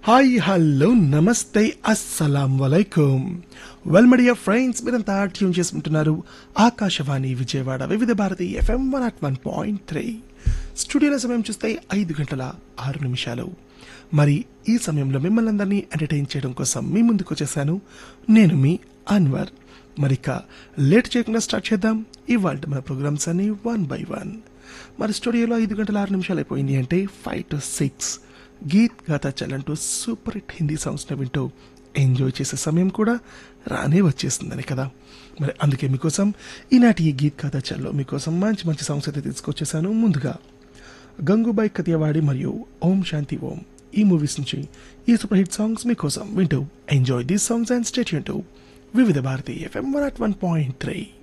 hi hello నమస్తే అస్సలాం వలైకుం వెల్ మీడియా ఫ్రెండ్స్ మీరంతా ట్యూన్ చేసుకుంటున్నారు Akashvani Vijayawada Vividh Bharati FM one at one point three స్టూడియోలో సమయం చూస్తే ఐదు గంటల ఆరు నిమిషాలు మరి ఈ సమయంలో మిమ్మల్ని అందరినీ ఎంటర్టైన్ చేయడం కోసం మీ ముందుకు వచ్చేసాను నేను మీ అన్వర్ మరిక లేట్ చేయకుండా స్టార్ట్ చేద్దాం ఇవాళ మన ప్రోగ్రామ్స్ అన్ని వన్ బై వన్ మరి స్టూడియోలో ఐదు గంటల ఆరు నిమిషాలు అయిపోయింది అంటే five to six Geet Gatha చలంటూ సూపర్ హిట్ హిందీ సాంగ్స్ని వింటూ ఎంజాయ్ చేసే సమయం కూడా రానే వచ్చేస్తుందని కదా మరి అందుకే మీకోసం ఈనాటి ఈ గీత్ గాథా చల్లో మీకోసం మంచి మంచి సాంగ్స్ అయితే తీసుకొచ్చేసాను ముందుగా గంగూబాయ్ కతియవాడి మరియు ఓం శాంతి ఓం ఈ మూవీస్ నుంచి ఈ సూపర్ హిట్ సాంగ్స్ మీకోసం వింటూ enjoy these songs and state to Vividh Bharati FM one at one point three